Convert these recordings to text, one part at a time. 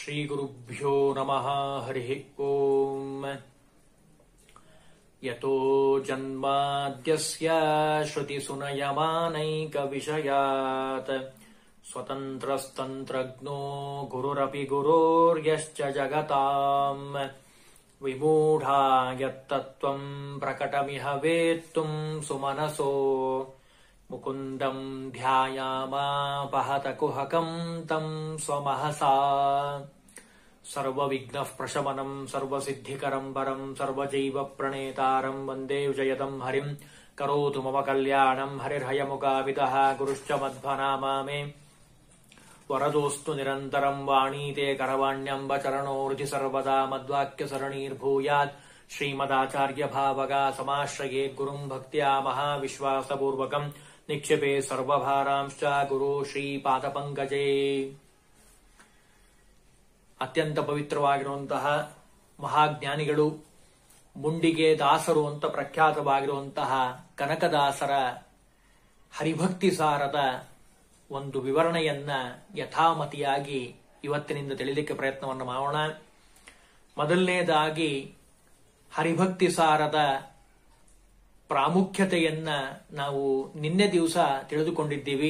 श्रीगुरुभ्यो नमः हरिः ओम् यतो जन्माद्यस्य श्रुतिसुनयमानैकविषयात् स्वतन्त्रस्तन्त्रज्ञो गुरुरपि गुरोर्यश्च जगताम् विमूढा यत्तत्त्वम् प्रकटमिह वेत्तुम् सुमनसो मुकुन्दम् ध्यायामापहत कुहकम् तम् स्वमहसा सर्वविघ्नः प्रशमनम् सर्वसिद्धिकरम् परम् सर्वजैव प्रणेतारम् वन्दे विजयतम् हरिम् करोतु मम कल्याणम् हरिर्हयमुखाविदः गुरुश्च मध्वनामा मे वरदोऽस्तु निरन्तरम् वाणी ते करवाण्यम्ब चरणो हृदि सर्वदा मद्वाक्यसरणीर्भूयात् श्रीमदाचार्यभावगा समाश्रये गुरुम् भक्त्या महाविश्वासपूर्वकम् निक्षेपे ಸರ್ವಭಾರಾಂಶ್ಚ ಗುರು ಶ್ರೀಪಾದಪಂಕಜೇ ಅತ್ಯಂತ ಪವಿತ್ರವಾಗಿರುವಂತಹ ಮಹಾಜ್ಞಾನಿಗಳು ಮುಂಡಿಗೆ ದಾಸರು ಅಂತ ಪ್ರಖ್ಯಾತವಾಗಿರುವಂತಹ ಕನಕದಾಸರ ಹರಿಭಕ್ತಿ ಸಾರದ ಒಂದು ವಿವರಣೆಯನ್ನ ಯಥಾಮತಿಯಾಗಿ ಇವತ್ತಿನಿಂದ ತಿಳಿಲಿಕ್ಕೆ ಪ್ರಯತ್ನವನ್ನು ಮಾಡೋಣ ಮೊದಲನೇದಾಗಿ ಹರಿಭಕ್ತಿ ಸಾರದ ಪ್ರಾಮುಖ್ಯತೆಯನ್ನ ನಾವು ನಿನ್ನೆ ದಿವಸ ತಿಳಿದುಕೊಂಡಿದ್ದೀವಿ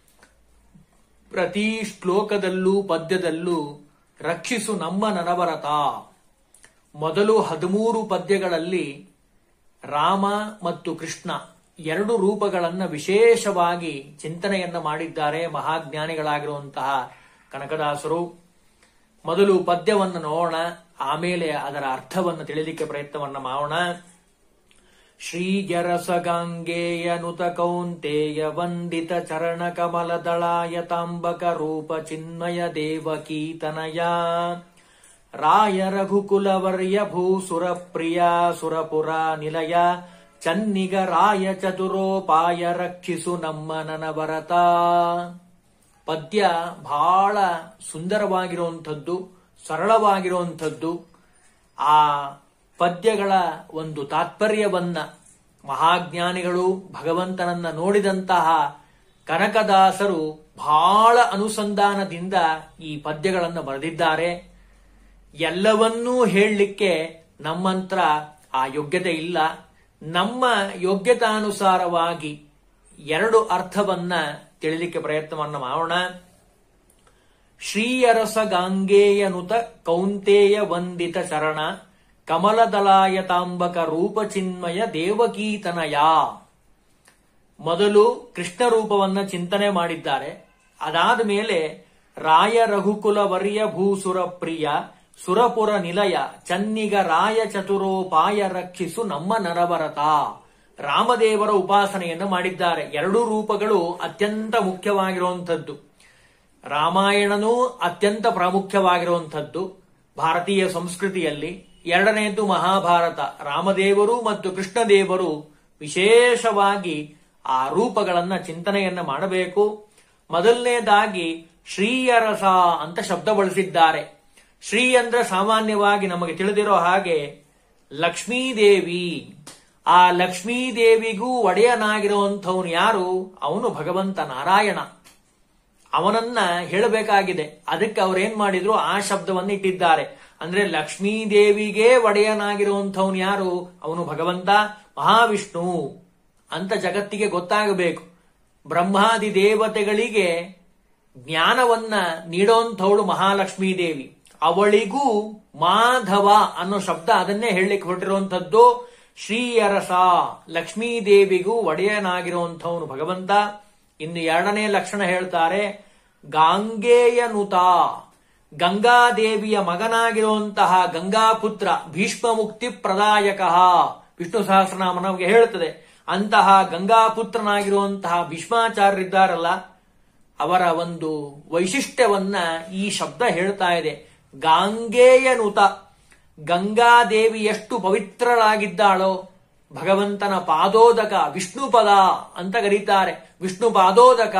ಪ್ರತಿ ಶ್ಲೋಕದಲ್ಲೂ ಪದ್ಯದಲ್ಲೂ ರಕ್ಷಿಸು ನಮ್ಮ ನನವರತ ಮೊದಲು ಹದಿಮೂರು ಪದ್ಯಗಳಲ್ಲಿ ರಾಮ ಮತ್ತು ಕೃಷ್ಣ ಎರಡು ರೂಪಗಳನ್ನ ವಿಶೇಷವಾಗಿ ಚಿಂತನೆಯನ್ನ ಮಾಡಿದ್ದಾರೆ ಮಹಾಜ್ಞಾನಿಗಳಾಗಿರುವಂತಹ ಕನಕದಾಸರು ಮೊದಲು ಪದ್ಯವನ್ನು ನೋಡೋಣ ಆಮೇಲೆ ಅದರ ಅರ್ಥವನ್ನು ತಿಳಿಲಿಕ್ಕೆ ಪ್ರಯತ್ನವನ್ನ ಮಾಡೋಣ ಶ್ರೀಜರಸಗಾಂಗೇಯನುತ ಕೌಂತೇಯ ವಂದಿತ ಚರಣ ಕಮಲದಳಾಯ ತಾಂಬಕ ರೂಪ ಚಿನ್ಮಯ ದೇವಕೀತನಯ ರಾಯ ರಘುಕುಲವರ್ಯ ಭೂಸುರ ಪ್ರಿಯ ಸುರಪುರ ನಿಲಯ ಚನ್ನಿಗ ರಾಯ ಚತುರೋಪಾಯ ರಕ್ಷಿಸು ನಮ್ಮ ನನವರತ ಪದ್ಯ ಬಹಳ ಸುಂದರವಾಗಿರುವಂಥದ್ದು ಸರಳವಾಗಿರುವಂಥದ್ದು ಆ ಪದ್ಯಗಳ ಒಂದು ತಾತ್ಪರ್ಯವನ್ನ ಮಹಾಜ್ಞಾನಿಗಳು ಭಗವಂತನನ್ನ ನೋಡಿದಂತಹ ಕನಕದಾಸರು ಬಹಳ ಅನುಸಂಧಾನದಿಂದ ಈ ಪದ್ಯಗಳನ್ನು ಬರೆದಿದ್ದಾರೆ ಎಲ್ಲವನ್ನೂ ಹೇಳಲಿಕ್ಕೆ ನಮ್ಮಂತ್ರ ಆ ಯೋಗ್ಯತೆ ಇಲ್ಲ ನಮ್ಮ ಯೋಗ್ಯತಾನುಸಾರವಾಗಿ ಎರಡು ಅರ್ಥವನ್ನ ತಿಳಿಲಿಕ್ಕೆ ಪ್ರಯತ್ನವನ್ನ ಮಾಡೋಣ ಶ್ರೀಯರಸ ಗಾಂಗೇಯನುತ ಕೌಂತೇಯ ವಂದಿತ ಚರಣ ಕಮಲದಲಾಯ ತಾಂಬಕ ರೂಪಚಿನ್ಮಯ ದೇವಕೀತನಯ ಮೊದಲು ಕೃಷ್ಣ ರೂಪವನ್ನ ಚಿಂತನೆ ಮಾಡಿದ್ದಾರೆ ಅದಾದ ಮೇಲೆ ರಾಯ ರಘುಕುಲ ವರ್ಯ ಭೂಸುರ ಪ್ರಿಯ ಸುರಪುರ ನಿಲಯ ಚನ್ನಿಗ ರಾಯ ಚತುರೋಪಾಯ ರಕ್ಷಿಸು ನಮ್ಮ ನರವರತ ರಾಮದೇವರ ಉಪಾಸನೆಯನ್ನು ಮಾಡಿದ್ದಾರೆ ಎರಡೂ ರೂಪಗಳು ಅತ್ಯಂತ ಮುಖ್ಯವಾಗಿರುವಂಥದ್ದು ರಾಮಾಯಣನೂ ಅತ್ಯಂತ ಪ್ರಾಮುಖ್ಯವಾಗಿರುವಂಥದ್ದು ಭಾರತೀಯ ಸಂಸ್ಕೃತಿಯಲ್ಲಿ ಎರಡನೆಯದ್ದು ಮಹಾಭಾರತ ರಾಮದೇವರು ಮತ್ತು ಕೃಷ್ಣದೇವರು ವಿಶೇಷವಾಗಿ ಆ ರೂಪಗಳನ್ನ ಚಿಂತನೆಯನ್ನ ಮಾಡಬೇಕು ಮೊದಲನೇದಾಗಿ ಶ್ರೀಯರಸ ಅಂತ ಶಬ್ದ ಬಳಸಿದ್ದಾರೆ ಶ್ರೀ ಅಂದ್ರೆ ಸಾಮಾನ್ಯವಾಗಿ ನಮಗೆ ತಿಳಿದಿರೋ ಹಾಗೆ ಲಕ್ಷ್ಮೀದೇವಿ ಆ ಲಕ್ಷ್ಮೀದೇವಿಗೂ ಒಡೆಯನಾಗಿರುವಂಥವನು ಯಾರು ಅವನು ಭಗವಂತ ನಾರಾಯಣ ಅವನನ್ನ ಹೇಳಬೇಕಾಗಿದೆ ಅದಕ್ಕೆ ಅವ್ರೇನ್ ಮಾಡಿದ್ರು ಆ ಶಬ್ದವನ್ನು ಇಟ್ಟಿದ್ದಾರೆ ಅಂದ್ರೆ ಲಕ್ಷ್ಮೀದೇವಿಗೆ ಒಡೆಯನಾಗಿರುವಂಥವನು ಯಾರು ಅವನು ಭಗವಂತ ಮಹಾವಿಷ್ಣು ಅಂತ ಜಗತ್ತಿಗೆ ಗೊತ್ತಾಗಬೇಕು ಬ್ರಹ್ಮಾದಿ ದೇವತೆಗಳಿಗೆ ಜ್ಞಾನವನ್ನ ನೀಡೋಂಥವಳು ಮಹಾಲಕ್ಷ್ಮೀ ದೇವಿ ಅವಳಿಗೂ ಮಾಧವ ಅನ್ನೋ ಶಬ್ದ ಅದನ್ನೇ ಹೇಳಲಿಕ್ಕೆ ಹೊರಟಿರುವಂಥದ್ದು ಶ್ರೀಯರಸ ಲಕ್ಷ್ಮೀದೇವಿಗೂ ಒಡೆಯನಾಗಿರುವಂಥವನು ಭಗವಂತ ಇನ್ನು ಎರಡನೇ ಲಕ್ಷಣ ಹೇಳ್ತಾರೆ ಗಾಂಗೇಯನುತ ಗಂಗಾದೇವಿಯ ಮಗನಾಗಿರುವಂತಹ ಗಂಗಾಪುತ್ರ ಭೀಷ್ಮ ಮುಕ್ತಿ ಪ್ರದಾಯಕ ವಿಷ್ಣು ಸಹಸ್ರನಾಮ ನಮಗೆ ಹೇಳುತ್ತದೆ ಅಂತಹ ಗಂಗಾಪುತ್ರನಾಗಿರುವಂತಹ ಭೀಷ್ಮಾಚಾರ್ಯರಿದ್ದಾರಲ್ಲ ಅವರ ಒಂದು ವೈಶಿಷ್ಟ್ಯವನ್ನ ಈ ಶಬ್ದ ಹೇಳ್ತಾ ಇದೆ ಗಾಂಗೇಯನುತ ಗಂಗಾದೇವಿ ಎಷ್ಟು ಪವಿತ್ರಳಾಗಿದ್ದಾಳೋ ಭಗವಂತನ ಪಾದೋದಕ ವಿಷ್ಣು ಪದ ಅಂತ ಕರೀತಾರೆ ವಿಷ್ಣು ಪಾದೋದಕ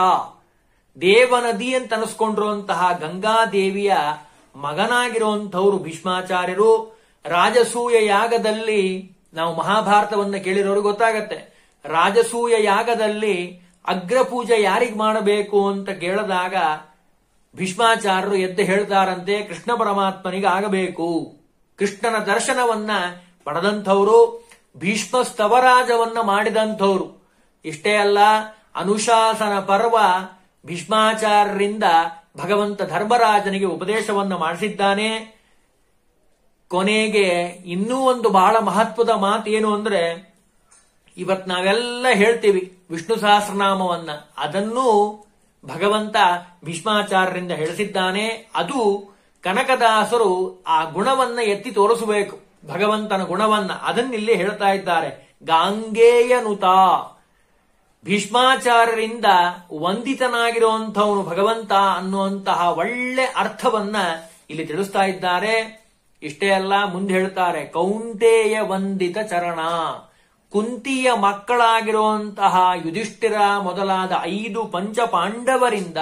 ದೇವನದಿ ಅಂತ ಅನಿಸ್ಕೊಂಡಿರುವಂತಹ ಗಂಗಾದೇವಿಯ ಮಗನಾಗಿರುವಂಥವ್ರು ಭೀಷ್ಮಾಚಾರ್ಯರು ರಾಜಸೂಯ ಯಾಗದಲ್ಲಿ ನಾವು ಮಹಾಭಾರತವನ್ನ ಕೇಳಿರೋರು ಗೊತ್ತಾಗತ್ತೆ ರಾಜಸೂಯ ಯಾಗದಲ್ಲಿ ಅಗ್ರಪೂಜೆ ಯಾರಿಗ್ ಮಾಡಬೇಕು ಅಂತ ಕೇಳಿದಾಗ ಭೀಷ್ಮಾಚಾರ್ಯರು ಎದ್ದು ಹೇಳ್ತಾರಂತೆ ಕೃಷ್ಣ ಪರಮಾತ್ಮನಿಗೆ ಆಗಬೇಕು ಕೃಷ್ಣನ ದರ್ಶನವನ್ನ ಪಡೆದಂಥವರು ಭೀಷ್ಮ ಸ್ತವರಾಜವನ್ನ ಮಾಡಿದಂಥವ್ರು ಇಷ್ಟೇ ಅಲ್ಲ ಅನುಶಾಸನ ಪರ್ವ ಭೀಷ್ಮಾಚಾರ್ಯರಿಂದ ಭಗವಂತ ಧರ್ಮರಾಜನಿಗೆ ಉಪದೇಶವನ್ನ ಮಾಡಿಸಿದ್ದಾನೆ ಕೊನೆಗೆ ಇನ್ನೂ ಒಂದು ಬಹಳ ಮಹತ್ವದ ಮಾತು ಏನು ಅಂದ್ರೆ ಇವತ್ ನಾವೆಲ್ಲ ಹೇಳ್ತೀವಿ ವಿಷ್ಣು ಸಹಸ್ರನಾಮವನ್ನ ಅದನ್ನು ಭಗವಂತ ಭೀಷ್ಮಾಚಾರ್ಯರಿಂದ ಹೇಳಿಸಿದ್ದಾನೆ ಅದು ಕನಕದಾಸರು ಆ ಗುಣವನ್ನ ಎತ್ತಿ ತೋರಿಸಬೇಕು ಭಗವಂತನ ಗುಣವನ್ನ ಅದನ್ನಿಲ್ಲಿ ಹೇಳ್ತಾ ಇದ್ದಾರೆ ಗಾಂಗೇಯನುತ ಭೀಷ್ಮಾಚಾರ್ಯರಿಂದ ವಂದಿತನಾಗಿರುವಂಥವನು ಭಗವಂತ ಅನ್ನುವಂತಹ ಒಳ್ಳೆ ಅರ್ಥವನ್ನ ಇಲ್ಲಿ ತಿಳಿಸ್ತಾ ಇದ್ದಾರೆ ಇಷ್ಟೇ ಅಲ್ಲ ಮುಂದೆ ಹೇಳ್ತಾರೆ ಕೌಂಟೇಯ ವಂದಿತ ಚರಣ ಕುಂತಿಯ ಮಕ್ಕಳಾಗಿರುವಂತಹ ಯುಧಿಷ್ಠಿರ ಮೊದಲಾದ ಐದು ಪಂಚ ಪಾಂಡವರಿಂದ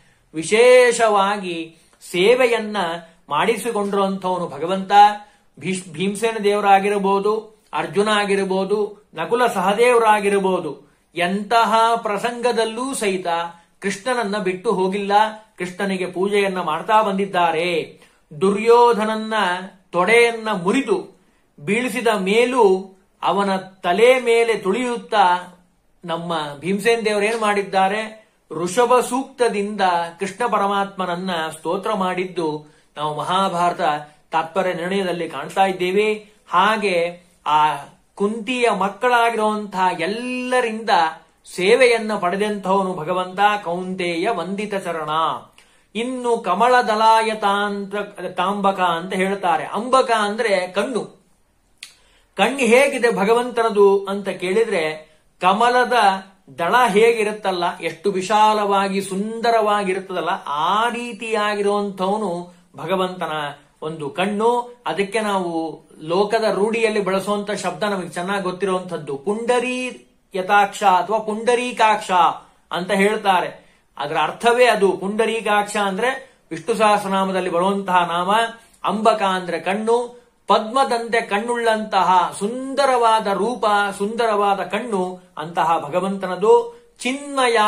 ವಿಶೇಷವಾಗಿ ಸೇವೆಯನ್ನ ಮಾಡಿಸಿಕೊಂಡಿರುವಂಥವನು ಭಗವಂತ ಭೀಷ್ ಭೀಮಸೇನ ದೇವರಾಗಿರಬಹುದು ಅರ್ಜುನ ಆಗಿರಬಹುದು ನಕುಲ ಸಹದೇವರಾಗಿರಬಹುದು ಎಂತಹ ಪ್ರಸಂಗದಲ್ಲೂ ಸಹಿತ ಕೃಷ್ಣನನ್ನ ಬಿಟ್ಟು ಹೋಗಿಲ್ಲ ಕೃಷ್ಣನಿಗೆ ಪೂಜೆಯನ್ನ ಮಾಡ್ತಾ ಬಂದಿದ್ದಾರೆ ದುರ್ಯೋಧನನ್ನ ತೊಡೆಯನ್ನ ಮುರಿದು ಬೀಳಿಸಿದ ಮೇಲೂ ಅವನ ತಲೆ ಮೇಲೆ ತುಳಿಯುತ್ತಾ ನಮ್ಮ ಭೀಮಸೇನ್ ದೇವರೇನು ಮಾಡಿದ್ದಾರೆ ಋಷಭ ಸೂಕ್ತದಿಂದ ಕೃಷ್ಣ ಪರಮಾತ್ಮನನ್ನ ಸ್ತೋತ್ರ ಮಾಡಿದ್ದು ನಾವು ಮಹಾಭಾರತ ತಾತ್ಪರ್ಯ ನಿರ್ಣಯದಲ್ಲಿ ಕಾಣ್ತಾ ಇದ್ದೇವೆ ಹಾಗೆ ಆ ಕುಂತಿಯ ಮಕ್ಕಳಾಗಿರುವಂತಹ ಎಲ್ಲರಿಂದ ಸೇವೆಯನ್ನ ಪಡೆದಂಥವನು ಭಗವಂತ ಕೌಂತೆಯ ವಂದಿತ ಚರಣ ಇನ್ನು ಕಮಲ ದಲಾಯ ತಾಂಬಕ ಅಂತ ಹೇಳ್ತಾರೆ ಅಂಬಕ ಅಂದ್ರೆ ಕಣ್ಣು ಕಣ್ಣು ಹೇಗಿದೆ ಭಗವಂತನದು ಅಂತ ಕೇಳಿದ್ರೆ ಕಮಲದ ದಳ ಹೇಗಿರುತ್ತಲ್ಲ ಎಷ್ಟು ವಿಶಾಲವಾಗಿ ಸುಂದರವಾಗಿರುತ್ತದಲ್ಲ ಆ ರೀತಿಯಾಗಿರುವಂಥವನು ಭಗವಂತನ ಒಂದು ಕಣ್ಣು ಅದಕ್ಕೆ ನಾವು ಲೋಕದ ರೂಢಿಯಲ್ಲಿ ಬಳಸುವಂತ ಶಬ್ದ ನಮಗೆ ಚೆನ್ನಾಗಿ ಗೊತ್ತಿರುವಂತದ್ದು ಪುಂಡರೀ ಯಥಾಕ್ಷ ಅಥವಾ ಪುಂಡರೀಕಾಕ್ಷ ಅಂತ ಹೇಳ್ತಾರೆ ಅದರ ಅರ್ಥವೇ ಅದು ಪುಂಡರೀಕಾಕ್ಷ ಅಂದ್ರೆ ವಿಷ್ಣು ಸಹಸ್ರನಾಮದಲ್ಲಿ ಬರುವಂತಹ ನಾಮ ಅಂಬಕ ಅಂದ್ರೆ ಕಣ್ಣು ಪದ್ಮದಂತೆ ಕಣ್ಣುಳ್ಳಂತಹ ಸುಂದರವಾದ ರೂಪ ಸುಂದರವಾದ ಕಣ್ಣು ಅಂತಹ ಭಗವಂತನದು ಚಿನ್ಮಯ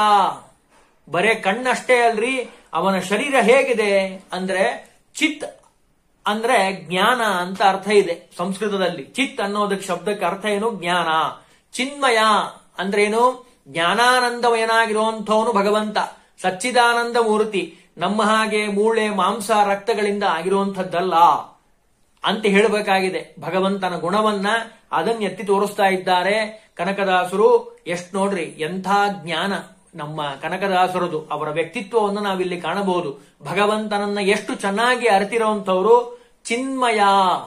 ಬರೇ ಕಣ್ಣಷ್ಟೇ ಅಲ್ರಿ ಅವನ ಶರೀರ ಹೇಗಿದೆ ಅಂದ್ರೆ ಚಿತ್ ಅಂದ್ರೆ ಜ್ಞಾನ ಅಂತ ಅರ್ಥ ಇದೆ ಸಂಸ್ಕೃತದಲ್ಲಿ ಚಿತ್ ಅನ್ನೋದಕ್ಕೆ ಶಬ್ದಕ್ಕೆ ಅರ್ಥ ಏನು ಜ್ಞಾನ ಚಿನ್ಮಯ ಅಂದ್ರೇನು ಜ್ಞಾನಾನಂದಮಯನಾಗಿರುವಂಥವನು ಭಗವಂತ ಸಚ್ಚಿದಾನಂದ ಮೂರ್ತಿ ನಮ್ಮ ಹಾಗೆ ಮೂಳೆ ಮಾಂಸ ರಕ್ತಗಳಿಂದ ಆಗಿರುವಂಥದ್ದಲ್ಲ ಅಂತ ಹೇಳಬೇಕಾಗಿದೆ ಭಗವಂತನ ಗುಣವನ್ನ ಅದನ್ನ ಎತ್ತಿ ತೋರಿಸ್ತಾ ಇದ್ದಾರೆ ಕನಕದಾಸರು ಎಷ್ಟ್ ನೋಡ್ರಿ ಎಂಥ ಜ್ಞಾನ ನಮ್ಮ ಕನಕದಾಸರದು ಅವರ ವ್ಯಕ್ತಿತ್ವವನ್ನು ನಾವಿಲ್ಲಿ ಕಾಣಬಹುದು ಭಗವಂತನನ್ನ ಎಷ್ಟು ಚೆನ್ನಾಗಿ ಅರಿತಿರುವಂತವರು ಚಿನ್ಮಯ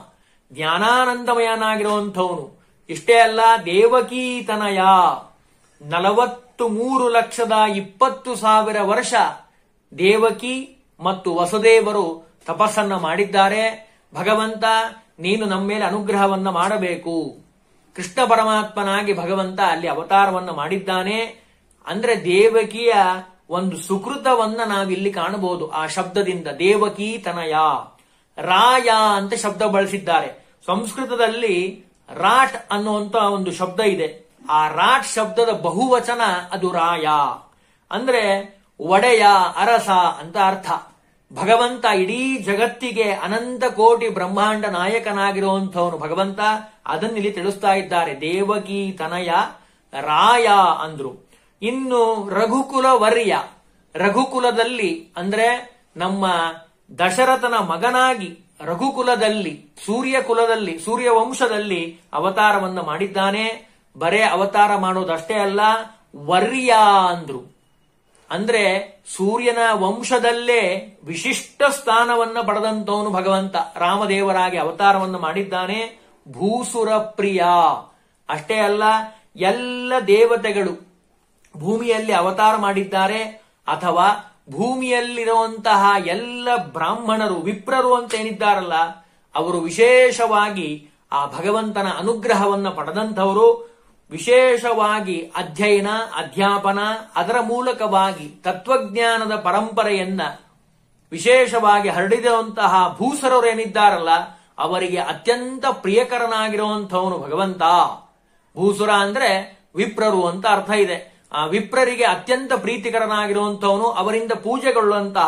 ಜ್ಞಾನಾನಂದಮಯನಾಗಿರುವಂಥವನು ಇಷ್ಟೇ ಅಲ್ಲ ದೇವಕೀತನಯ ನಲವತ್ತು ಮೂರು ಲಕ್ಷದ ಇಪ್ಪತ್ತು ಸಾವಿರ ವರ್ಷ ದೇವಕಿ ಮತ್ತು ವಸುದೇವರು ತಪಸ್ಸನ್ನ ಮಾಡಿದ್ದಾರೆ ಭಗವಂತ ನೀನು ನಮ್ಮ ಮೇಲೆ ಅನುಗ್ರಹವನ್ನ ಮಾಡಬೇಕು ಕೃಷ್ಣ ಪರಮಾತ್ಮನಾಗಿ ಭಗವಂತ ಅಲ್ಲಿ ಅವತಾರವನ್ನ ಮಾಡಿದ್ದಾನೆ ಅಂದ್ರೆ ದೇವಕಿಯ ಒಂದು ಸುಕೃತವನ್ನ ನಾವಿಲ್ಲಿ ಕಾಣಬಹುದು ಆ ಶಬ್ದದಿಂದ ದೇವಕಿ ತನಯ ರಾಯ ಅಂತ ಶಬ್ದ ಬಳಸಿದ್ದಾರೆ ಸಂಸ್ಕೃತದಲ್ಲಿ ರಾಟ್ ಅನ್ನುವಂತ ಒಂದು ಶಬ್ದ ಇದೆ ಆ ರಾಟ್ ಶಬ್ದದ ಬಹುವಚನ ಅದು ರಾಯ ಅಂದ್ರೆ ಒಡೆಯ ಅರಸ ಅಂತ ಅರ್ಥ ಭಗವಂತ ಇಡೀ ಜಗತ್ತಿಗೆ ಅನಂತ ಕೋಟಿ ಬ್ರಹ್ಮಾಂಡ ನಾಯಕನಾಗಿರುವಂಥವನು ಭಗವಂತ ಅದನ್ನಿಲ್ಲಿ ತಿಳಿಸ್ತಾ ಇದ್ದಾರೆ ದೇವಕಿ ತನಯ ರಾಯ ಅಂದ್ರು ಇನ್ನು ರಘುಕುಲ ವರ್ಯ ರಘುಕುಲದಲ್ಲಿ ಅಂದ್ರೆ ನಮ್ಮ ದಶರಥನ ಮಗನಾಗಿ ರಘುಕುಲದಲ್ಲಿ ಸೂರ್ಯ ಕುಲದಲ್ಲಿ ಸೂರ್ಯ ವಂಶದಲ್ಲಿ ಅವತಾರವನ್ನ ಮಾಡಿದ್ದಾನೆ ಬರೇ ಅವತಾರ ಮಾಡೋದಷ್ಟೇ ಅಲ್ಲ ವರ್ಯ ಅಂದ್ರು ಅಂದ್ರೆ ಸೂರ್ಯನ ವಂಶದಲ್ಲೇ ವಿಶಿಷ್ಟ ಸ್ಥಾನವನ್ನ ಪಡೆದಂತವನು ಭಗವಂತ ರಾಮದೇವರಾಗಿ ಅವತಾರವನ್ನು ಮಾಡಿದ್ದಾನೆ ಭೂಸುರ ಪ್ರಿಯ ಅಷ್ಟೇ ಅಲ್ಲ ಎಲ್ಲ ದೇವತೆಗಳು ಭೂಮಿಯಲ್ಲಿ ಅವತಾರ ಮಾಡಿದ್ದಾರೆ ಅಥವಾ ಭೂಮಿಯಲ್ಲಿರುವಂತಹ ಎಲ್ಲ ಬ್ರಾಹ್ಮಣರು ವಿಪ್ರರು ಅಂತ ಏನಿದ್ದಾರಲ್ಲ ಅವರು ವಿಶೇಷವಾಗಿ ಆ ಭಗವಂತನ ಅನುಗ್ರಹವನ್ನ ಪಡೆದಂಥವರು ವಿಶೇಷವಾಗಿ ಅಧ್ಯಯನ ಅಧ್ಯಾಪನ ಅದರ ಮೂಲಕವಾಗಿ ತತ್ವಜ್ಞಾನದ ಪರಂಪರೆಯನ್ನ ವಿಶೇಷವಾಗಿ ಹರಡಿದಂತಹ ಭೂಸರರು ಏನಿದ್ದಾರಲ್ಲ ಅವರಿಗೆ ಅತ್ಯಂತ ಪ್ರಿಯಕರನಾಗಿರುವಂಥವನು ಭಗವಂತ ಭೂಸುರ ಅಂದ್ರೆ ವಿಪ್ರರು ಅಂತ ಅರ್ಥ ಇದೆ ಆ ವಿಪ್ರರಿಗೆ ಅತ್ಯಂತ ಪ್ರೀತಿಕರನಾಗಿರುವಂಥವನು ಅವರಿಂದ ಪೂಜೆಗೊಳ್ಳುವಂತಹ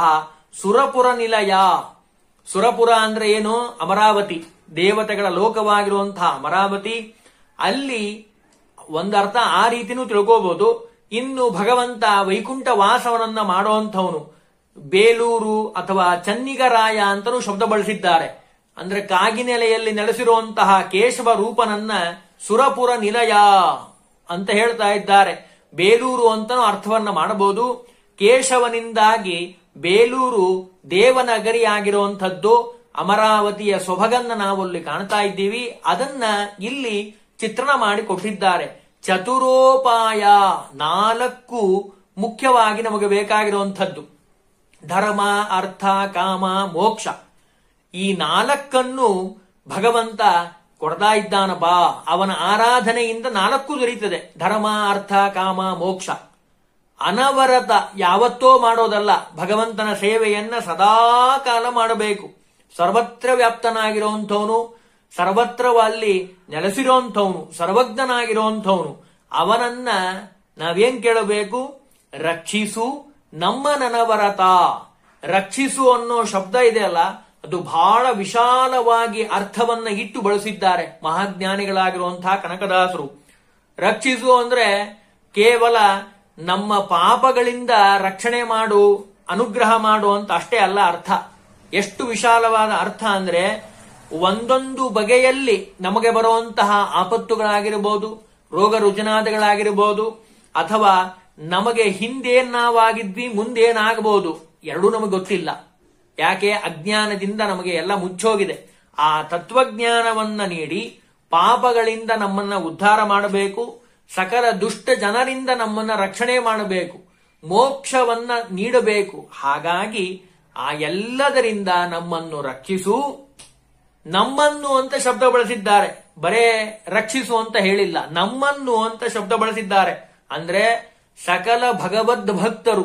ಸುರಪುರ ನಿಲಯ ಸುರಪುರ ಅಂದ್ರೆ ಏನು ಅಮರಾವತಿ ದೇವತೆಗಳ ಲೋಕವಾಗಿರುವಂತಹ ಅಮರಾವತಿ ಅಲ್ಲಿ ಒಂದರ್ಥ ಆ ರೀತಿನೂ ತಿಳ್ಕೋಬಹುದು ಇನ್ನು ಭಗವಂತ ವೈಕುಂಠ ವಾಸವನನ್ನ ಮಾಡುವಂಥವನು ಬೇಲೂರು ಅಥವಾ ಚನ್ನಿಗರಾಯ ಅಂತಲೂ ಶಬ್ದ ಬಳಸಿದ್ದಾರೆ ಅಂದ್ರೆ ಕಾಗಿನೆಲೆಯಲ್ಲಿ ನೆಲೆಸಿರುವಂತಹ ಕೇಶವ ರೂಪನನ್ನ ಸುರಪುರ ನಿಲಯ ಅಂತ ಹೇಳ್ತಾ ಇದ್ದಾರೆ ಬೇಲೂರು ಅಂತನೂ ಅರ್ಥವನ್ನ ಮಾಡಬಹುದು ಕೇಶವನಿಂದಾಗಿ ಬೇಲೂರು ದೇವನಗರಿ ಆಗಿರುವಂಥದ್ದು ಅಮರಾವತಿಯ ಸೊಬಗನ್ನ ನಾವು ಅಲ್ಲಿ ಕಾಣ್ತಾ ಇದ್ದೀವಿ ಅದನ್ನ ಇಲ್ಲಿ ಚಿತ್ರಣ ಮಾಡಿ ಕೊಟ್ಟಿದ್ದಾರೆ ಚತುರೋಪಾಯ ನಾಲ್ಕು ಮುಖ್ಯವಾಗಿ ನಮಗೆ ಬೇಕಾಗಿರುವಂಥದ್ದು ಧರ್ಮ ಅರ್ಥ ಕಾಮ ಮೋಕ್ಷ ಈ ನಾಲ್ಕನ್ನು ಭಗವಂತ ಕೊಡ್ತಾ ಇದ್ದಾನಪ್ಪ ಅವನ ಆರಾಧನೆಯಿಂದ ನಾಲ್ಕು ದೊರೀತದೆ ಧರ್ಮ ಅರ್ಥ ಕಾಮ ಮೋಕ್ಷ ಅನವರತ ಯಾವತ್ತೋ ಮಾಡೋದಲ್ಲ ಭಗವಂತನ ಸೇವೆಯನ್ನ ಸದಾ ಕಾಲ ಮಾಡಬೇಕು ಸರ್ವತ್ರ ವ್ಯಾಪ್ತನಾಗಿರುವಂಥವನು ಸರ್ವತ್ರವಲ್ಲಿ ನೆಲೆಸಿರುವಂಥವನು ಸರ್ವಜ್ಞನಾಗಿರುವಂಥವನು ಅವನನ್ನ ನಾವೇನ್ ಕೇಳಬೇಕು ರಕ್ಷಿಸು ನಮ್ಮ ನನವರತ ರಕ್ಷಿಸು ಅನ್ನೋ ಶಬ್ದ ಇದೆಯಲ್ಲ ಅದು ಬಹಳ ವಿಶಾಲವಾಗಿ ಅರ್ಥವನ್ನ ಇಟ್ಟು ಬಳಸಿದ್ದಾರೆ ಮಹಾಜ್ಞಾನಿಗಳಾಗಿರುವಂತಹ ಕನಕದಾಸರು ರಕ್ಷಿಸು ಅಂದ್ರೆ ಕೇವಲ ನಮ್ಮ ಪಾಪಗಳಿಂದ ರಕ್ಷಣೆ ಮಾಡು ಅನುಗ್ರಹ ಮಾಡು ಅಂತ ಅಷ್ಟೇ ಅಲ್ಲ ಅರ್ಥ ಎಷ್ಟು ವಿಶಾಲವಾದ ಅರ್ಥ ಅಂದ್ರೆ ಒಂದೊಂದು ಬಗೆಯಲ್ಲಿ ನಮಗೆ ಬರುವಂತಹ ಆಪತ್ತುಗಳಾಗಿರಬಹುದು ರೋಗ ರುಜನಾದಗಳಾಗಿರಬಹುದು ಅಥವಾ ನಮಗೆ ಹಿಂದೇನ್ ನಾವಾಗಿದ್ವಿ ಮುಂದೇನಾಗಬಹುದು ಎರಡೂ ನಮಗೆ ಗೊತ್ತಿಲ್ಲ ಯಾಕೆ ಅಜ್ಞಾನದಿಂದ ನಮಗೆ ಎಲ್ಲ ಮುಚ್ಚೋಗಿದೆ ಆ ತತ್ವಜ್ಞಾನವನ್ನ ನೀಡಿ ಪಾಪಗಳಿಂದ ನಮ್ಮನ್ನ ಉದ್ಧಾರ ಮಾಡಬೇಕು ಸಕಲ ದುಷ್ಟ ಜನರಿಂದ ನಮ್ಮನ್ನ ರಕ್ಷಣೆ ಮಾಡಬೇಕು ಮೋಕ್ಷವನ್ನ ನೀಡಬೇಕು ಹಾಗಾಗಿ ಆ ಎಲ್ಲದರಿಂದ ನಮ್ಮನ್ನು ರಕ್ಷಿಸು ನಮ್ಮನ್ನು ಅಂತ ಶಬ್ದ ಬಳಸಿದ್ದಾರೆ ಬರೇ ರಕ್ಷಿಸು ಅಂತ ಹೇಳಿಲ್ಲ ನಮ್ಮನ್ನು ಅಂತ ಶಬ್ದ ಬಳಸಿದ್ದಾರೆ ಅಂದ್ರೆ ಸಕಲ ಭಗವದ್ ಭಕ್ತರು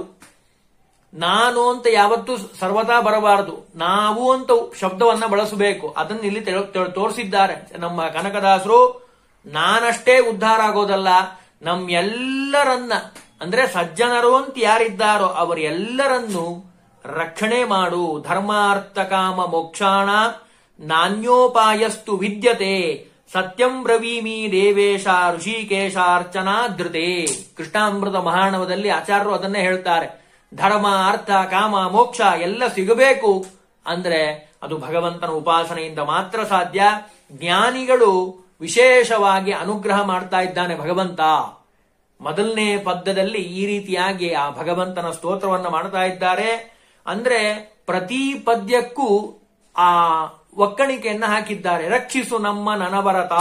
ನಾನು ಅಂತ ಯಾವತ್ತೂ ಸರ್ವತಾ ಬರಬಾರದು ನಾವು ಅಂತ ಶಬ್ದವನ್ನ ಬಳಸಬೇಕು ಅದನ್ನ ಇಲ್ಲಿ ತೆಳ- ತೆಳ- ತೋರಿಸಿದ್ದಾರೆ ನಮ್ಮ ಕನಕದಾಸರು ನಾನಷ್ಟೇ ಉದ್ಧಾರ ಆಗೋದಲ್ಲ ನಮ್ಮೆಲ್ಲರನ್ನ ಅಂದ್ರೆ ಸಜ್ಜನರು ಅಂತ ಯಾರಿದ್ದಾರೋ ಅವರೆಲ್ಲರನ್ನು ರಕ್ಷಣೆ ಮಾಡು ಧರ್ಮಾರ್ಥ ಕಾಮ ಮೋಕ್ಷಾಣ ನಾನ್ಯೋಪಾಯಸ್ತು ವಿದ್ಯತೆ ಸತ್ಯಂ ಬ್ರವೀಮಿ ದೇವೇಶ ಋಷಿಕೇಶ ಅರ್ಚನಾ ಧೃತೆ ಕೃಷ್ಣಾಮೃತ ಮಹಾಣವದಲ್ಲಿ ಆಚಾರ್ಯರು ಅದನ್ನೇ ಹೇಳ್ತಾರೆ ಧರ್ಮ ಅರ್ಥ ಕಾಮ ಮೋಕ್ಷ ಎಲ್ಲ ಸಿಗಬೇಕು ಅಂದ್ರೆ ಅದು ಭಗವಂತನ ಉಪಾಸನೆಯಿಂದ ಮಾತ್ರ ಸಾಧ್ಯ ಜ್ಞಾನಿಗಳು ವಿಶೇಷವಾಗಿ ಅನುಗ್ರಹ ಮಾಡ್ತಾ ಇದ್ದಾನೆ ಭಗವಂತ ಮೊದಲನೇ ಪದ್ಯದಲ್ಲಿ ಈ ರೀತಿಯಾಗಿ ಆ ಭಗವಂತನ ಸ್ತೋತ್ರವನ್ನ ಮಾಡ್ತಾ ಇದ್ದಾರೆ ಅಂದ್ರೆ ಪ್ರತಿ ಪದ್ಯಕ್ಕೂ ಆ ಒಕ್ಕಣಿಕೆಯನ್ನ ಹಾಕಿದ್ದಾರೆ ರಕ್ಷಿಸು ನಮ್ಮ ನನವರತ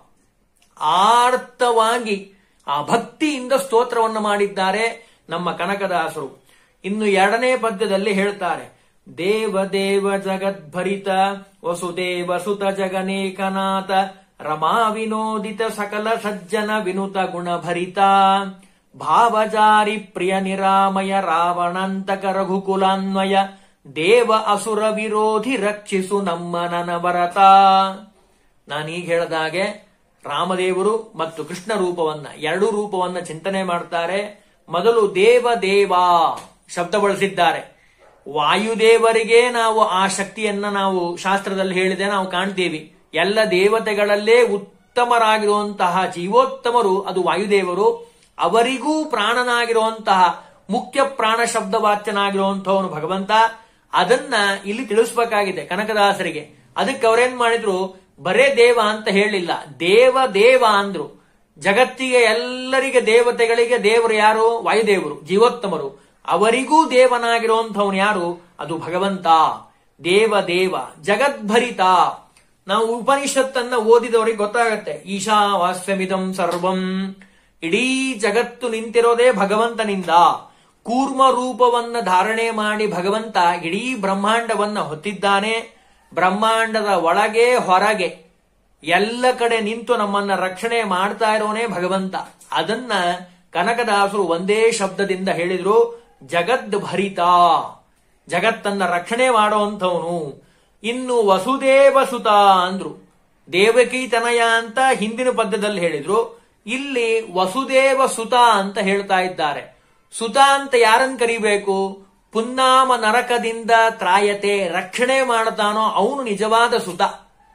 ಆರ್ತವಾಗಿ ಆ ಭಕ್ತಿಯಿಂದ ಸ್ತೋತ್ರವನ್ನು ಮಾಡಿದ್ದಾರೆ ನಮ್ಮ ಕನಕದಾಸರು ಇನ್ನು ಎರಡನೇ ಪದ್ಯದಲ್ಲಿ ಹೇಳ್ತಾರೆ ದೇವ ದೇವ ಜಗದ್ಭರಿತ ವಸುದೇವ ಸುತ ಜಗನೇಕನಾಥ ರಮಾ ವಿನೋದಿತ ಸಕಲ ಸಜ್ಜನ ವಿನುತ ಗುಣಭರಿತ ಭಾವಜಾರಿ ಪ್ರಿಯ ನಿರಾಮಯ ರಾವಣಂತಕ ರಘುಕುಲಾನ್ವಯ ದೇವ ಅಸುರ ವಿರೋಧಿ ರಕ್ಷಿಸು ನಮ್ಮ ನನವರತ ನಾನೀಗ ಹೇಳಿದಾಗೆ ರಾಮದೇವರು ಮತ್ತು ಕೃಷ್ಣ ರೂಪವನ್ನ ಎರಡು ರೂಪವನ್ನ ಚಿಂತನೆ ಮಾಡ್ತಾರೆ ಮೊದಲು ದೇವ ದೇವ ಶಬ್ದ ಬಳಸಿದ್ದಾರೆ ವಾಯುದೇವರಿಗೆ ನಾವು ಆ ಶಕ್ತಿಯನ್ನ ನಾವು ಶಾಸ್ತ್ರದಲ್ಲಿ ಹೇಳಿದೆ ನಾವು ಕಾಣ್ತೀವಿ ಎಲ್ಲ ದೇವತೆಗಳಲ್ಲೇ ಉತ್ತಮರಾಗಿರುವಂತಹ ಜೀವೋತ್ತಮರು ಅದು ವಾಯುದೇವರು ಅವರಿಗೂ ಪ್ರಾಣನಾಗಿರುವಂತಹ ಮುಖ್ಯ ಪ್ರಾಣ ಶಬ್ದ ವಾಚ್ಯನಾಗಿರುವಂತಹವನು ಭಗವಂತ ಅದನ್ನ ಇಲ್ಲಿ ತಿಳಿಸ್ಬೇಕಾಗಿದೆ ಕನಕದಾಸರಿಗೆ ಅದಕ್ಕೆ ಅವರೇನ್ ಮಾಡಿದ್ರು ಬರೇ ದೇವ ಅಂತ ಹೇಳಿಲ್ಲ ದೇವ ದೇವ ಅಂದ್ರು ಜಗತ್ತಿಗೆ ಎಲ್ಲರಿಗೆ ದೇವತೆಗಳಿಗೆ ದೇವರು ಯಾರು ವಾಯುದೇವರು ಜೀವೋತ್ತಮರು ಅವರಿಗೂ ದೇವನಾಗಿರುವಂಥವನು ಯಾರು ಅದು ಭಗವಂತ ದೇವ ದೇವ ಜಗದ್ಭರಿತ ನಾವು ಉಪನಿಷತ್ತನ್ನ ಓದಿದವರಿಗೆ ಗೊತ್ತಾಗತ್ತೆ ಈಶಾವಾಸ್ಯಮಿದಂ ಸರ್ವಂ ಇಡೀ ಜಗತ್ತು ನಿಂತಿರೋದೇ ಭಗವಂತನಿಂದ ಕೂರ್ಮ ರೂಪವನ್ನ ಧಾರಣೆ ಮಾಡಿ ಭಗವಂತ ಇಡೀ ಬ್ರಹ್ಮಾಂಡವನ್ನ ಹೊತ್ತಿದ್ದಾನೆ ಬ್ರಹ್ಮಾಂಡದ ಒಳಗೆ ಹೊರಗೆ ಎಲ್ಲ ಕಡೆ ನಿಂತು ನಮ್ಮನ್ನ ರಕ್ಷಣೆ ಮಾಡ್ತಾ ಇರೋನೇ ಭಗವಂತ ಅದನ್ನ ಕನಕದಾಸರು ಒಂದೇ ಶಬ್ದದಿಂದ ಹೇಳಿದ್ರು ಜಗದ್ ಭರಿತ ಜಗತ್ತನ್ನ ರಕ್ಷಣೆ ಮಾಡುವಂಥವನು ಇನ್ನು ವಸುದೇವ ಸುತ ಅಂದ್ರು ದೇವಕಿ ತನಯ ಅಂತ ಹಿಂದಿನ ಪದ್ಯದಲ್ಲಿ ಹೇಳಿದ್ರು ಇಲ್ಲಿ ವಸುದೇವ ಸುತ ಅಂತ ಹೇಳ್ತಾ ಇದ್ದಾರೆ ಸುತ ಅಂತ ಯಾರನ್ನ ಕರಿಬೇಕು ಪುನ್ನಾಮ ನರಕದಿಂದ ತ್ರಾಯತೆ ರಕ್ಷಣೆ ಮಾಡ್ತಾನೋ ಅವನು ನಿಜವಾದ ಸುತ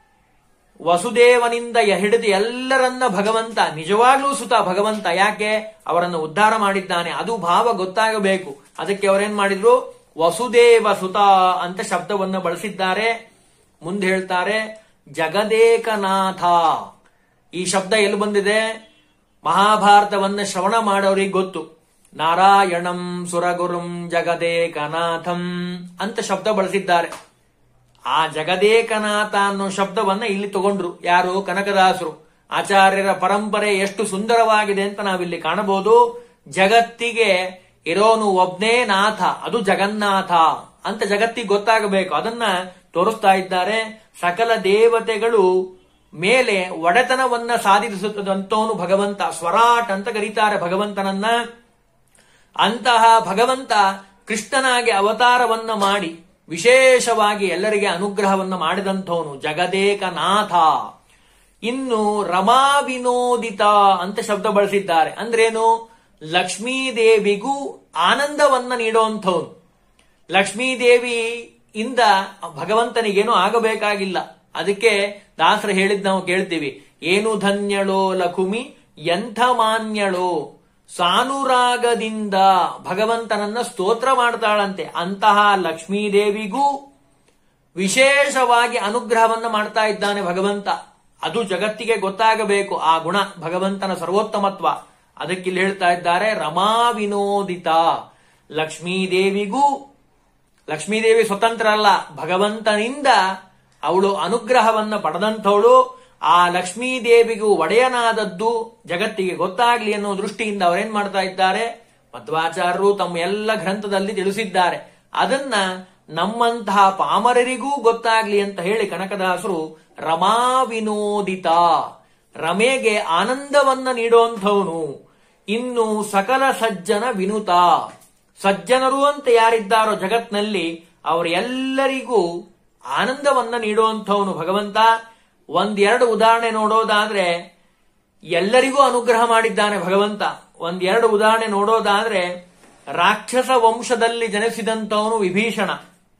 ವಸುದೇವನಿಂದ ಹಿಡಿದು ಎಲ್ಲರನ್ನ ಭಗವಂತ ನಿಜವಾಗ್ಲೂ ಸುತ ಭಗವಂತ ಯಾಕೆ ಅವರನ್ನು ಉದ್ಧಾರ ಮಾಡಿದ್ದಾನೆ ಅದು ಭಾವ ಗೊತ್ತಾಗಬೇಕು ಅದಕ್ಕೆ ಅವರೇನ್ ಮಾಡಿದ್ರು ವಸುದೇವ ಸುತ ಅಂತ ಶಬ್ದವನ್ನು ಬಳಸಿದ್ದಾರೆ ಮುಂದೆ ಹೇಳ್ತಾರೆ ಜಗದೇಕನಾಥ ಈ ಶಬ್ದ ಎಲ್ಲಿ ಬಂದಿದೆ ಮಹಾಭಾರತವನ್ನ ಶ್ರವಣ ಮಾಡೋರಿಗೆ ಗೊತ್ತು ನಾರಾಯಣಂ ಸುರಗುರುಂ ಜಗದೇಕನಾಥಂ ಅಂತ ಶಬ್ದ ಬಳಸಿದ್ದಾರೆ ಆ ಜಗದೇಕನಾಥ ಅನ್ನೋ ಶಬ್ದವನ್ನ ಇಲ್ಲಿ ತಗೊಂಡ್ರು ಯಾರು ಕನಕದಾಸರು ಆಚಾರ್ಯರ ಪರಂಪರೆ ಎಷ್ಟು ಸುಂದರವಾಗಿದೆ ಅಂತ ನಾವಿಲ್ಲಿ ಕಾಣಬಹುದು ಜಗತ್ತಿಗೆ ಇರೋನು ಒಬ್ನೇ ನಾಥ ಅದು ಜಗನ್ನಾಥ ಅಂತ ಜಗತ್ತಿಗೆ ಗೊತ್ತಾಗಬೇಕು ಅದನ್ನ ತೋರಿಸ್ತಾ ಇದ್ದಾರೆ ಸಕಲ ದೇವತೆಗಳು ಮೇಲೆ ಒಡೆತನವನ್ನ ಸಾಧಿಸುತ್ತದಂತವನು ಭಗವಂತ ಸ್ವರಾಟ್ ಅಂತ ಕರೀತಾರೆ ಭಗವಂತನನ್ನ ಅಂತಹ ಭಗವಂತ ಕೃಷ್ಣನಾಗಿ ಅವತಾರವನ್ನ ಮಾಡಿ ವಿಶೇಷವಾಗಿ ಎಲ್ಲರಿಗೆ ಅನುಗ್ರಹವನ್ನ ಮಾಡಿದಂಥವನು ಜಗದೇಕನಾಥ ಇನ್ನು ರಮಾ ವಿನೋದಿತ ಅಂತ ಶಬ್ದ ಬಳಸಿದ್ದಾರೆ ಅಂದ್ರೇನು ಲಕ್ಷ್ಮೀದೇವಿಗೂ ಆನಂದವನ್ನ ನೀಡುವಂಥವನು ಲಕ್ಷ್ಮೀದೇವಿ ಇಂದ ಭಗವಂತನಿಗೇನು ಆಗಬೇಕಾಗಿಲ್ಲ ಅದಕ್ಕೆ ದಾಸರು ಹೇಳಿದ್ ನಾವು ಕೇಳ್ತೀವಿ ಏನು ಧನ್ಯಳೋ ಲಕುಮಿ ಎಂಥ ಮಾನ್ಯಳೋ ಸಾನುರಾಗದಿಂದ ಭಗವಂತನನ್ನ ಸ್ತೋತ್ರ ಮಾಡ್ತಾಳಂತೆ ಅಂತಹ ಲಕ್ಷ್ಮೀದೇವಿಗೂ ವಿಶೇಷವಾಗಿ ಅನುಗ್ರಹವನ್ನ ಮಾಡ್ತಾ ಇದ್ದಾನೆ ಭಗವಂತ ಅದು ಜಗತ್ತಿಗೆ ಗೊತ್ತಾಗಬೇಕು ಆ ಗುಣ ಭಗವಂತನ ಸರ್ವೋತ್ತಮತ್ವ ಅದಕ್ಕಿಲ್ಲಿ ಹೇಳ್ತಾ ಇದ್ದಾರೆ ರಮಾ ವಿನೋದಿತ ಲಕ್ಷ್ಮೀದೇವಿಗೂ ಲಕ್ಷ್ಮೀದೇವಿ ಸ್ವತಂತ್ರ ಅಲ್ಲ ಭಗವಂತನಿಂದ ಅವಳು ಅನುಗ್ರಹವನ್ನ ಪಡೆದಂಥವಳು ಆ ಲಕ್ಷ್ಮೀದೇವಿಗೂ ಒಡೆಯನಾದದ್ದು ಜಗತ್ತಿಗೆ ಗೊತ್ತಾಗ್ಲಿ ಅನ್ನೋ ದೃಷ್ಟಿಯಿಂದ ಅವರೇನ್ ಮಾಡ್ತಾ ಇದ್ದಾರೆ ಮಧ್ವಾಚಾರ್ಯರು ತಮ್ಮ ಎಲ್ಲ ಗ್ರಂಥದಲ್ಲಿ ತಿಳಿಸಿದ್ದಾರೆ ಅದನ್ನ ನಮ್ಮಂತಹ ಪಾಮರರಿಗೂ ಗೊತ್ತಾಗ್ಲಿ ಅಂತ ಹೇಳಿ ಕನಕದಾಸರು ರಮಾ ವಿನೋದಿತ ರಮೆಗೆ ಆನಂದವನ್ನ ನೀಡುವಂಥವನು ಇನ್ನು ಸಕಲ ಸಜ್ಜನ ವಿನುತ ಸಜ್ಜನರು ಅಂತ ಯಾರಿದ್ದಾರೋ ಜಗತ್ನಲ್ಲಿ ಅವರೆಲ್ಲರಿಗೂ ಆನಂದವನ್ನ ನೀಡುವಂಥವನು ಭಗವಂತ ಒಂದೆರಡು ಉದಾಹರಣೆ ನೋಡೋದಾದ್ರೆ ಎಲ್ಲರಿಗೂ ಅನುಗ್ರಹ ಮಾಡಿದ್ದಾನೆ ಭಗವಂತ ಒಂದೆರಡು ಉದಾಹರಣೆ ನೋಡೋದಾದ್ರೆ ರಾಕ್ಷಸ ವಂಶದಲ್ಲಿ ಜನಿಸಿದಂಥವನು ವಿಭೀಷಣ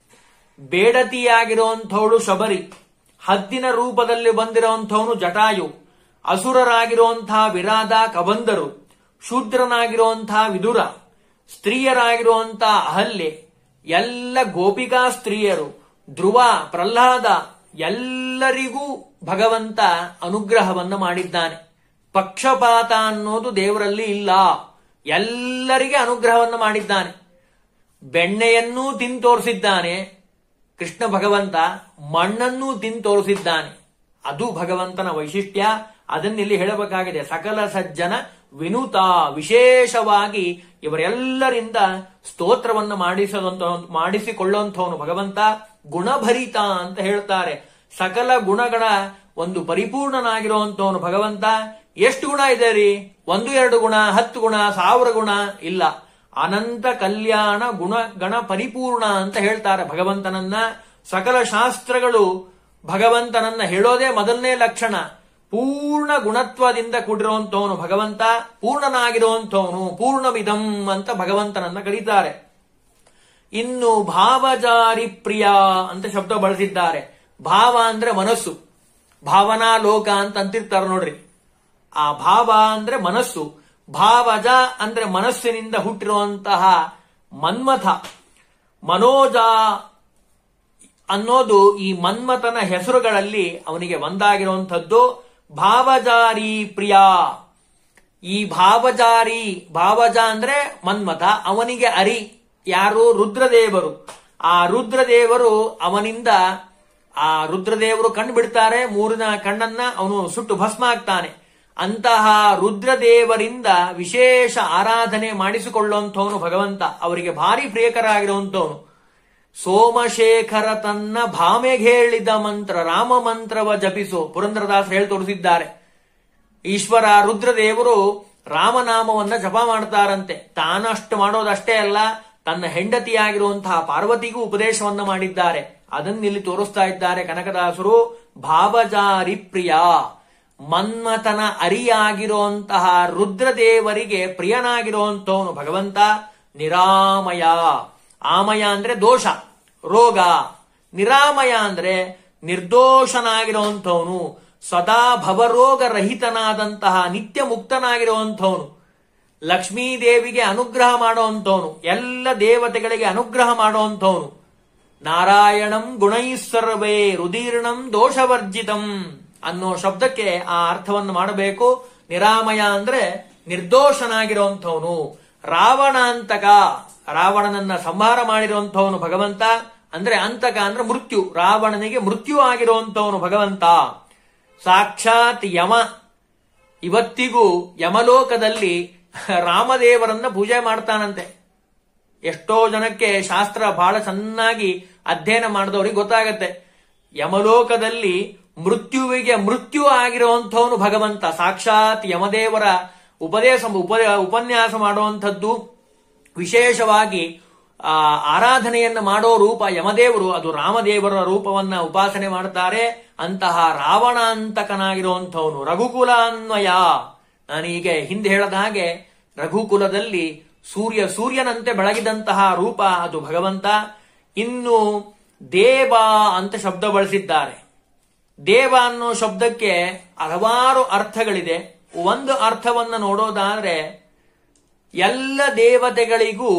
ಬೇಡತಿಯಾಗಿರುವಂಥವಳು ಶಬರಿ ಹದ್ದಿನ ರೂಪದಲ್ಲಿ ಬಂದಿರುವಂಥವನು ಜಟಾಯು ಅಸುರರಾಗಿರುವಂತಹ ವಿರಾದ ಕಬಂದರು ಶೂದ್ರನಾಗಿರುವಂತಹ ವಿದುರ ಸ್ತ್ರೀಯರಾಗಿರುವಂತಹ ಅಹಲ್ಯೆ ಎಲ್ಲ ಗೋಪಿಕಾ ಸ್ತ್ರೀಯರು ಧ್ರುವ ಪ್ರಹ್ಲಾದ ಎಲ್ಲರಿಗೂ ಭಗವಂತ ಅನುಗ್ರಹವನ್ನ ಮಾಡಿದ್ದಾನೆ ಪಕ್ಷಪಾತ ಅನ್ನೋದು ದೇವರಲ್ಲಿ ಇಲ್ಲ ಎಲ್ಲರಿಗೆ ಅನುಗ್ರಹವನ್ನ ಮಾಡಿದ್ದಾನೆ ಬೆಣ್ಣೆಯನ್ನೂ ತಿಂದು ತೋರಿಸಿದ್ದಾನೆ ಕೃಷ್ಣ ಭಗವಂತ ಮಣ್ಣನ್ನೂ ತಿಂದು ತೋರಿಸಿದ್ದಾನೆ ಅದು ಭಗವಂತನ ವೈಶಿಷ್ಟ್ಯ ಅದನ್ನಿಲ್ಲಿ ಹೇಳಬೇಕಾಗಿದೆ ಸಕಲ ಸಜ್ಜನ ವಿನುತ ವಿಶೇಷವಾಗಿ ಇವರೆಲ್ಲರಿಂದ ಸ್ತೋತ್ರವನ್ನ ಮಾಡಿಸದಂತ ಮಾಡಿಸಿಕೊಳ್ಳುವಂಥವನು ಭಗವಂತ ಗುಣಭರಿತ ಅಂತ ಹೇಳ್ತಾರೆ ಸಕಲ ಗುಣಗಳ ಒಂದು ಪರಿಪೂರ್ಣನಾಗಿರುವಂತವನು ಭಗವಂತ ಎಷ್ಟು ಗುಣ ಇದೆ ರೀ ಒಂದು ಎರಡು ಗುಣ ಹತ್ತು ಗುಣ ಸಾವಿರ ಗುಣ ಇಲ್ಲ ಅನಂತ ಕಲ್ಯಾಣ ಗುಣ ಗಣ ಪರಿಪೂರ್ಣ ಅಂತ ಹೇಳ್ತಾರೆ ಭಗವಂತನನ್ನ ಸಕಲ ಶಾಸ್ತ್ರಗಳು ಭಗವಂತನನ್ನ ಹೇಳೋದೇ ಮೊದಲನೇ ಲಕ್ಷಣ ಪೂರ್ಣ ಗುಣತ್ವದಿಂದ ಕೂಡಿರುವಂತವನು ಭಗವಂತ ಪೂರ್ಣನಾಗಿರುವಂತವನು ಪೂರ್ಣವಿದಂ ಅಂತ ಭಗವಂತನನ್ನ ಕರೀತಾರೆ ಇನ್ನು ಭಾವಜಾರಿ ಪ್ರಿಯ ಅಂತ ಶಬ್ದ ಬಳಸಿದ್ದಾರೆ ಭಾವ ಅಂದ್ರೆ ಮನಸ್ಸು ಭಾವನಾ ಲೋಕ ಅಂತ ಅಂತಿರ್ತಾರೆ ನೋಡ್ರಿ ಆ ಭಾವ ಅಂದ್ರೆ ಮನಸ್ಸು ಭಾವಜ ಅಂದ್ರೆ ಮನಸ್ಸಿನಿಂದ ಹುಟ್ಟಿರುವಂತಹ ಮನ್ಮಥ ಮನೋಜ ಅನ್ನೋದು ಈ ಮನ್ಮಥನ ಹೆಸರುಗಳಲ್ಲಿ ಅವನಿಗೆ ಒಂದಾಗಿರುವಂಥದ್ದು ಭಾವಜಾರಿ ಪ್ರಿಯ ಈ ಭಾವಜಾರಿ ಭಾವಜ ಅಂದ್ರೆ ಮನ್ಮಥ ಅವನಿಗೆ ಅರಿ ಯಾರು ರುದ್ರದೇವರು ಆ ರುದ್ರದೇವರು ಅವನಿಂದ ಆ ರುದ್ರದೇವರು ಕಣ್ಣು ಬಿಡ್ತಾರೆ ಮೂರಿನ ಕಣ್ಣನ್ನ ಅವನು ಸುಟ್ಟು ಭಸ್ಮ ಆಗ್ತಾನೆ ಅಂತಹ ರುದ್ರದೇವರಿಂದ ವಿಶೇಷ ಆರಾಧನೆ ಮಾಡಿಸಿಕೊಳ್ಳುವಂಥವನು ಭಗವಂತ ಅವರಿಗೆ ಭಾರಿ ಪ್ರಿಯಕರಾಗಿರುವಂಥವನು ಸೋಮಶೇಖರ ತನ್ನ ಭಾಮೆಗೇಳಿದ ಮಂತ್ರ ರಾಮ ಮಂತ್ರವ ಜಪಿಸು ಪುರಂದರದಾಸ್ ಹೇಳಿ ತೋರಿಸಿದ್ದಾರೆ ಈಶ್ವರ ರುದ್ರದೇವರು ರಾಮನಾಮವನ್ನ ಜಪ ಮಾಡ್ತಾರಂತೆ ತಾನಷ್ಟು ಮಾಡೋದಷ್ಟೇ ಅಲ್ಲ ತನ್ನ ಹೆಂಡತಿಯಾಗಿರುವಂತಹ ಪಾರ್ವತಿಗೂ ಉಪದೇಶವನ್ನ ಮಾಡಿದ್ದಾರೆ ಅದನ್ನಿಲ್ಲಿ ತೋರಿಸ್ತಾ ಇದ್ದಾರೆ ಕನಕದಾಸರು ಭಾವಜಾರಿ ಪ್ರಿಯ ಮನ್ಮಥನ ಅರಿಯಾಗಿರುವಂತಹ ರುದ್ರದೇವರಿಗೆ ಪ್ರಿಯನಾಗಿರುವಂತವನು ಭಗವಂತ ನಿರಾಮಯ ಆಮಯ ಅಂದ್ರೆ ದೋಷ ರೋಗ ನಿರಾಮಯ ಅಂದ್ರೆ ನಿರ್ದೋಷನಾಗಿರುವಂಥವನು ಸದಾ ಭವರೋಗ ರಹಿತನಾದಂತಹ ನಿತ್ಯ ಮುಕ್ತನಾಗಿರುವಂಥವನು ಲಕ್ಷ್ಮೀದೇವಿಗೆ ಅನುಗ್ರಹ ಮಾಡುವಂಥವನು ಎಲ್ಲ ದೇವತೆಗಳಿಗೆ ಅನುಗ್ರಹ ಮಾಡುವಂಥವನು ನಾರಾಯಣಂ ಗುಣೈಸ್ಸರ್ವೇ ರುದೀರ್ಣಂ ದೋಷವರ್ಜಿತಂ ಅನ್ನೋ ಶಬ್ದಕ್ಕೆ ಆ ಅರ್ಥವನ್ನು ಮಾಡಬೇಕು ನಿರಾಮಯ ಅಂದ್ರೆ ನಿರ್ದೋಷನಾಗಿರುವಂಥವನು ರಾವಣಾಂತಕ ರಾವಣನನ್ನ ಸಂಹಾರ ಮಾಡಿರುವಂಥವನು ಭಗವಂತ ಅಂದ್ರೆ ಅಂತಕ ಅಂದ್ರೆ ಮೃತ್ಯು ರಾವಣನಿಗೆ ಮೃತ್ಯು ಆಗಿರುವಂಥವನು ಭಗವಂತ ಸಾಕ್ಷಾತ್ ಯಮ ಇವತ್ತಿಗೂ ಯಮಲೋಕದಲ್ಲಿ ರಾಮದೇವರನ್ನ ಪೂಜೆ ಮಾಡ್ತಾನಂತೆ ಎಷ್ಟೋ ಜನಕ್ಕೆ ಶಾಸ್ತ್ರ ಬಹಳ ಚೆನ್ನಾಗಿ ಅಧ್ಯಯನ ಮಾಡಿದವ್ರಿಗೆ ಗೊತ್ತಾಗತ್ತೆ ಯಮಲೋಕದಲ್ಲಿ ಮೃತ್ಯುವಿಗೆ ಮೃತ್ಯು ಆಗಿರುವಂಥವನು ಭಗವಂತ ಸಾಕ್ಷಾತ್ ಯಮದೇವರ ಉಪದೇಶ ಉಪ ಉಪನ್ಯಾಸ ಮಾಡುವಂಥದ್ದು ವಿಶೇಷವಾಗಿ ಆ ಆರಾಧನೆಯನ್ನ ಮಾಡೋ ರೂಪ ಯಮದೇವರು ಅದು ರಾಮದೇವರ ರೂಪವನ್ನ ಉಪಾಸನೆ ಮಾಡುತ್ತಾರೆ ಅಂತಹ ರಾವಣಾಂತಕನಾಗಿರುವಂಥವನು ರಘುಕುಲ ಅನ್ವಯ ನಾನೀಗ ಹಿಂದೆ ಹೇಳದ ಹಾಗೆ ರಘುಕುಲದಲ್ಲಿ ಸೂರ್ಯ ಸೂರ್ಯನಂತೆ ಬೆಳಗಿದಂತಹ ರೂಪ ಅದು ಭಗವಂತ ಇನ್ನು ದೇವ ಅಂತ ಶಬ್ದ ಬಳಸಿದ್ದಾರೆ ದೇವ ಅನ್ನೋ ಶಬ್ದಕ್ಕೆ ಹಲವಾರು ಅರ್ಥಗಳಿದೆ ಒಂದು ಅರ್ಥವನ್ನ ನೋಡೋದಾದ್ರೆ ಎಲ್ಲ ದೇವತೆಗಳಿಗೂ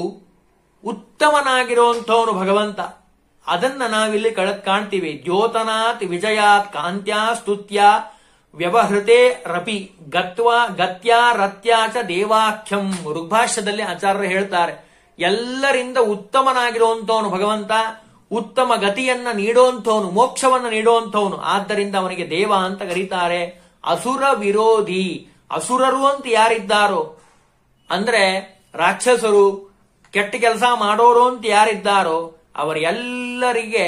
ಉತ್ತಮನಾಗಿರುವಂಥವನು ಭಗವಂತ ಅದನ್ನ ನಾವಿಲ್ಲಿ ಕಳ ಕಾಣ್ತೀವಿ ದ್ಯೋತನಾತ್ ವಿಜಯಾತ್ ಕಾಂತ್ಯಾ ಸ್ತುತ್ಯ ವ್ಯವಹೃತೆ ರಪಿ ಗತ್ವ ಗತ್ಯ ರತ್ಯಾಚ ದೇವಾಖ್ಯಂ ಋಗ್ಭಾಷ್ಯದಲ್ಲಿ ಆಚಾರ್ಯರು ಹೇಳ್ತಾರೆ ಎಲ್ಲರಿಂದ ಉತ್ತಮನಾಗಿರುವಂತವನು ಭಗವಂತ ಉತ್ತಮ ಗತಿಯನ್ನ ನೀಡುವಂಥವನು ಮೋಕ್ಷವನ್ನ ನೀಡುವಂಥವನು ಆದ್ದರಿಂದ ಅವನಿಗೆ ದೇವ ಅಂತ ಕರೀತಾರೆ ಅಸುರ ವಿರೋಧಿ ಅಸುರರು ಅಂತ ಯಾರಿದ್ದಾರೋ ಅಂದ್ರೆ ರಾಕ್ಷಸರು ಕೆಟ್ಟ ಕೆಲಸ ಮಾಡೋರು ಅಂತ ಯಾರಿದ್ದಾರೋ ಅವರೆಲ್ಲರಿಗೆ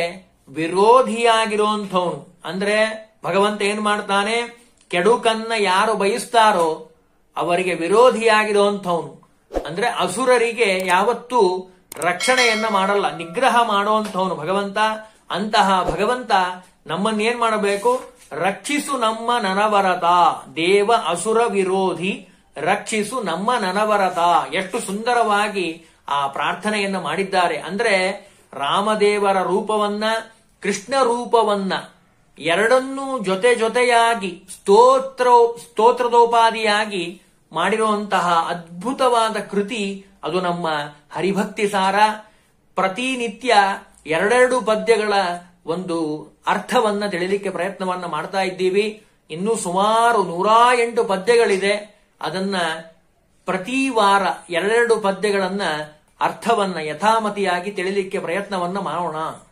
ವಿರೋಧಿಯಾಗಿರುವಂಥವನು ಅಂದ್ರೆ ಭಗವಂತ ಏನ್ ಮಾಡ್ತಾನೆ ಕೆಡುಕನ್ನ ಯಾರು ಬಯಸ್ತಾರೋ ಅವರಿಗೆ ವಿರೋಧಿಯಾಗಿರುವಂಥವನು ಅಂದ್ರೆ ಅಸುರರಿಗೆ ಯಾವತ್ತೂ ರಕ್ಷಣೆಯನ್ನ ಮಾಡಲ್ಲ ನಿಗ್ರಹ ಮಾಡುವಂಥವನು ಭಗವಂತ ಅಂತಹ ಭಗವಂತ ನಮ್ಮನ್ನೇನ್ ಮಾಡಬೇಕು ರಕ್ಷಿಸು ನಮ್ಮ ನನವರತ ದೇವ ಅಸುರ ವಿರೋಧಿ ರಕ್ಷಿಸು ನಮ್ಮ ನನವರತ ಎಷ್ಟು ಸುಂದರವಾಗಿ ಆ ಪ್ರಾರ್ಥನೆಯನ್ನ ಮಾಡಿದ್ದಾರೆ ಅಂದ್ರೆ ರಾಮದೇವರ ರೂಪವನ್ನ ಕೃಷ್ಣ ರೂಪವನ್ನ ಎರಡನ್ನೂ ಜೊತೆ ಜೊತೆಯಾಗಿ ಸ್ತೋತ್ರ ಸ್ತೋತ್ರದೋಪಾದಿಯಾಗಿ ಮಾಡಿರುವಂತಹ ಅದ್ಭುತವಾದ ಕೃತಿ ಅದು ನಮ್ಮ ಹರಿಭಕ್ತಿ ಸಾರ ಪ್ರತಿನಿತ್ಯ ಎರಡೆರಡು ಪದ್ಯಗಳ ಒಂದು ಅರ್ಥವನ್ನ ತಿಳಿಲಿಕ್ಕೆ ಪ್ರಯತ್ನವನ್ನ ಮಾಡ್ತಾ ಇದ್ದೀವಿ ಇನ್ನೂ ಸುಮಾರು ನೂರಾ ಎಂಟು ಪದ್ಯಗಳಿದೆ ಅದನ್ನ ಪ್ರತಿ ವಾರ ಎರಡೆರಡು ಪದ್ಯಗಳನ್ನ ಅರ್ಥವನ್ನ ಯಥಾಮತಿಯಾಗಿ ತಿಳಿಲಿಕ್ಕೆ ಪ್ರಯತ್ನವನ್ನ ಮಾಡೋಣ